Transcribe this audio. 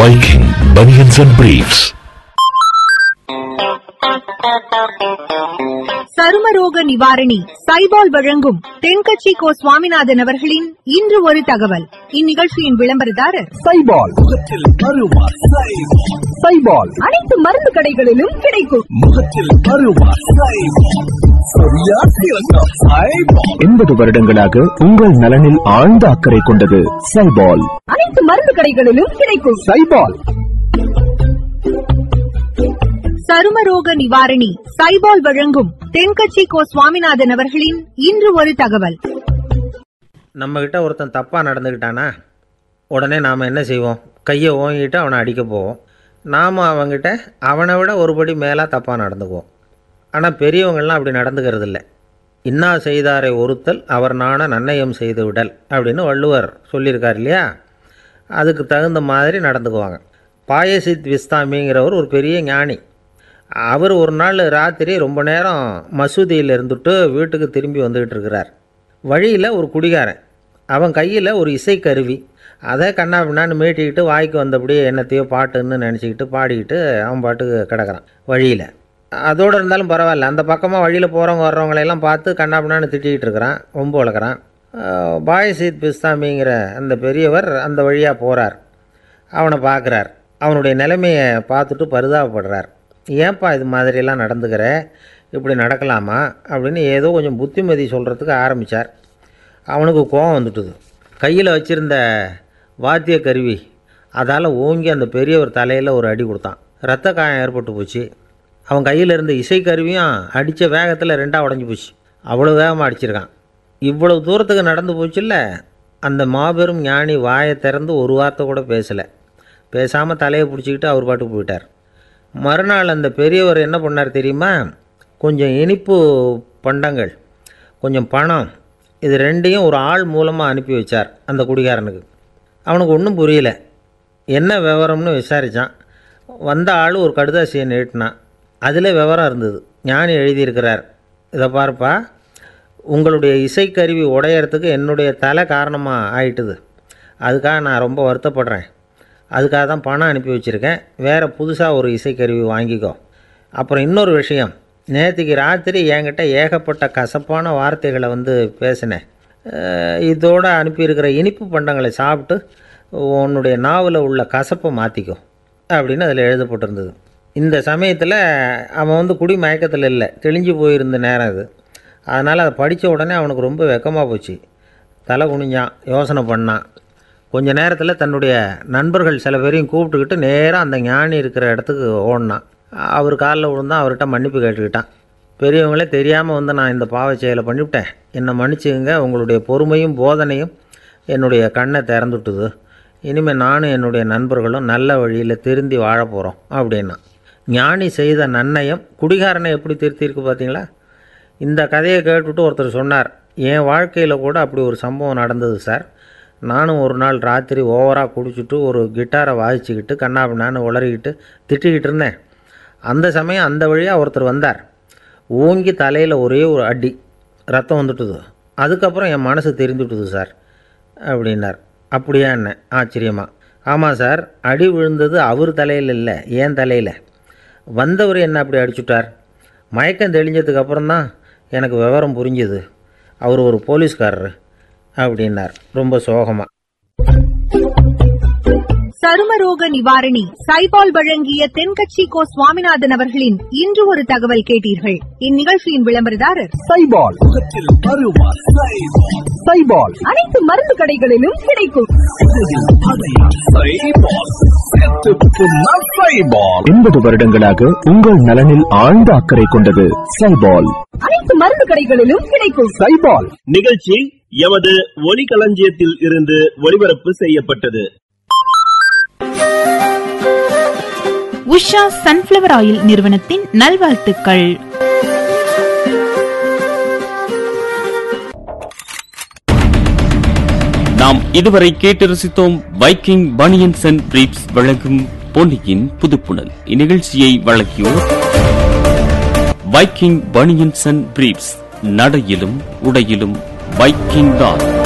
Viking Bunions and Briefs. சருமரோக நிவாரணி சைபால் வழங்கும் தென்கட்சி கோ சுவாமிநாதன் அவர்களின் இன்று ஒரு தகவல் இந்நிகழ்ச்சியின் விளம்பரதாரர் சைபால் முகத்தில் அருவா சைபால் சைபால் அனைத்து மருந்து கடைகளிலும் கிடைக்கும் முகத்தில் அருவா சைபால் சரியா சிறந்த சைபால் எண்பது வருடங்களாக உங்கள் நலனில் ஆழ்ந்த அக்கறை கொண்டது சைபால் அனைத்து மருந்து கடைகளிலும் கிடைக்கும் சைபால் சருமரோக நிவாரணி சைபால் வழங்கும் தென்கட்சி கோ சுவாமிநாதன் அவர்களின் இன்று ஒரு தகவல் நம்மக்கிட்ட ஒருத்தன் தப்பாக நடந்துக்கிட்டானா உடனே நாம் என்ன செய்வோம் கையை ஓங்கிட்டு அவனை அடிக்க போவோம் நாம் அவன்கிட்ட அவனை விட ஒருபடி மேலாக தப்பாக நடந்துக்குவோம் ஆனால் பெரியவங்கள்லாம் அப்படி நடந்துக்கிறது இல்லை இன்னா செய்தாரை ஒருத்தல் அவர் நாண நன்னயம் செய்து விடல் அப்படின்னு வள்ளுவர் சொல்லியிருக்கார் இல்லையா அதுக்கு தகுந்த மாதிரி நடந்துக்குவாங்க பாயசித் விஸ்தாமிங்கிறவர் ஒரு பெரிய ஞானி அவர் ஒரு நாள் ராத்திரி ரொம்ப நேரம் மசூதியில் இருந்துட்டு வீட்டுக்கு திரும்பி வந்துக்கிட்டு இருக்கிறார் வழியில் ஒரு குடிகாரன் அவன் கையில் ஒரு இசைக்கருவி அதை கண்ணா பின்னான்னு மீட்டிக்கிட்டு வாய்க்கு வந்தபடியே என்னத்தையோ பாட்டுன்னு நினச்சிக்கிட்டு பாடிக்கிட்டு அவன் பாட்டுக்கு கிடக்கிறான் வழியில் அதோடு இருந்தாலும் பரவாயில்ல அந்த பக்கமாக வழியில் போகிறவங்க வர்றவங்களையெல்லாம் பார்த்து கண்ணா பின்னான்னு திட்டிக்கிட்டு இருக்கிறான் ரொம்ப வளர்க்குறான் பாயசீத் பிஸ்தாமிங்கிற அந்த பெரியவர் அந்த வழியாக போகிறார் அவனை பார்க்குறார் அவனுடைய நிலைமையை பார்த்துட்டு பரிதாபப்படுறார் ஏன்பா இது மாதிரியெல்லாம் நடந்துக்கிற இப்படி நடக்கலாமா அப்படின்னு ஏதோ கொஞ்சம் புத்திமதி சொல்கிறதுக்கு ஆரம்பித்தார் அவனுக்கு கோபம் வந்துட்டுது கையில் வச்சுருந்த வாத்திய கருவி அதால் ஓங்கி அந்த பெரியவர் தலையில் ஒரு அடி கொடுத்தான் ரத்த காயம் ஏற்பட்டு போச்சு அவன் கையில் இருந்த இசைக்கருவியும் அடித்த வேகத்தில் ரெண்டாக உடஞ்சி போச்சு அவ்வளோ வேகமாக அடிச்சிருக்கான் இவ்வளவு தூரத்துக்கு நடந்து போச்சுல்ல அந்த மாபெரும் ஞானி வாயை திறந்து ஒரு வார்த்தை கூட பேசலை பேசாமல் தலையை பிடிச்சிக்கிட்டு அவர் பாட்டுக்கு போயிட்டார் மறுநாள் அந்த பெரியவர் என்ன பண்ணார் தெரியுமா கொஞ்சம் இனிப்பு பண்டங்கள் கொஞ்சம் பணம் இது ரெண்டையும் ஒரு ஆள் மூலமாக அனுப்பி வச்சார் அந்த குடிகாரனுக்கு அவனுக்கு ஒன்றும் புரியல என்ன விவரம்னு விசாரித்தான் வந்த ஆள் ஒரு கடுதாசியை நீட்டினான் அதில் விவரம் இருந்தது ஞானி எழுதியிருக்கிறார் இதை பாருப்பா உங்களுடைய இசைக்கருவி உடையறதுக்கு என்னுடைய தலை காரணமாக ஆயிட்டுது அதுக்காக நான் ரொம்ப வருத்தப்படுறேன் அதுக்காக தான் பணம் அனுப்பி வச்சுருக்கேன் வேறு புதுசாக ஒரு இசைக்கருவி வாங்கிக்கோ அப்புறம் இன்னொரு விஷயம் நேற்றுக்கு ராத்திரி என்கிட்ட ஏகப்பட்ட கசப்பான வார்த்தைகளை வந்து பேசினேன் அஹ் இதோடு அனுப்பியிருக்கிற இனிப்பு பண்டங்களை சாப்பிட்டு உன்னுடைய நாவில் உள்ள கசப்பை மாற்றிக்கோ அப்படின்னு அதில் எழுதப்பட்டிருந்தது இந்த சமயத்தில் அவன் வந்து குடி மயக்கத்தில் இல்லை தெளிஞ்சு போயிருந்த நேரம் இது அதனால் அதை படித்த உடனே அவனுக்கு ரொம்ப வெக்கமாக போச்சு தலை குனிஞ்சான் யோசனை பண்ணான் கொஞ்ச நேரத்தில் தன்னுடைய நண்பர்கள் சில பேரையும் கூப்பிட்டுக்கிட்டு நேராக அந்த ஞானி இருக்கிற இடத்துக்கு ஓடினான் அவர் காலில் விழுந்தான் அவர்கிட்ட மன்னிப்பு கேட்டுக்கிட்டான் பெரியவங்களே தெரியாமல் வந்து நான் இந்த பாவச் செயலை பண்ணிவிட்டேன் என்னை மன்னிச்சுங்க உங்களுடைய பொறுமையும் போதனையும் என்னுடைய கண்ணை திறந்துட்டுது இனிமேல் நானும் என்னுடைய நண்பர்களும் நல்ல வழியில் திருந்தி வாழ போகிறோம் அப்படின்னா ஞானி செய்த நன்னயம் குடிகாரனை எப்படி திருத்தியிருக்கு பார்த்தீங்களா இந்த கதையை கேட்டுட்டு ஒருத்தர் சொன்னார் என் வாழ்க்கையில் கூட அப்படி ஒரு சம்பவம் நடந்தது சார் நானும் ஒரு நாள் ராத்திரி ஓவராக குடிச்சிட்டு ஒரு கிட்டாரை வாசிச்சுக்கிட்டு கண்ணாபின்னான்னு உளறிக்கிட்டு திட்டிக்கிட்டு இருந்தேன் அந்த சமயம் அந்த வழியாக ஒருத்தர் வந்தார் ஓங்கி தலையில் ஒரே ஒரு அடி ரத்தம் வந்துட்டுது அதுக்கப்புறம் என் மனசு தெரிந்துட்டுது சார் அப்படின்னார் அப்படியா என்ன ஆச்சரியமா ஆமாம் சார் அடி விழுந்தது அவர் தலையில் இல்லை ஏன் தலையில் வந்தவர் என்ன அப்படி அடிச்சுட்டார் மயக்கம் தெளிஞ்சதுக்கு அப்புறம் தான் எனக்கு விவரம் புரிஞ்சுது அவர் ஒரு போலீஸ்காரர் அப்படின்னார் ரொம்ப சோகமாக சருமரோக நிவாரணி சைபால் வழங்கிய தென்கட்சி கோ சுவாமிநாதன் அவர்களின் இன்று ஒரு தகவல் கேட்டீர்கள் இந்நிகழ்ச்சியின் விளம்பரதாரர் சைபால் முகத்தில் அருவா சைபால் சைபால் அனைத்து மருந்து கடைகளிலும் கிடைக்கும் எண்பது வருடங்களாக உங்கள் நலனில் ஆழ்ந்த அக்கறை கொண்டது சைபால் அனைத்து மருந்து கடைகளிலும் கிடைக்கும் சைபால் நிகழ்ச்சி எமது ஒலிகளஞ்சியத்தில் இருந்து ஒளிபரப்பு செய்யப்பட்டது உஷா சன்ஃப்ளவர் ஆயில் நிறுவனத்தின் நல்வாழ்த்துக்கள் நாம் இதுவரை கேட்டு ரசித்தோம் வைக்கிங் பனியன்ஸ் அண்ட் பிரீப்ஸ் வழங்கும் பொன்னியின் புதுப்புணல் இந்நிகழ்ச்சியை வழங்கியோர் வைக்கிங் பனியன்ஸ் அண்ட் பிரீப்ஸ் நடையிலும் உடையிலும் வைக்கிங் தான்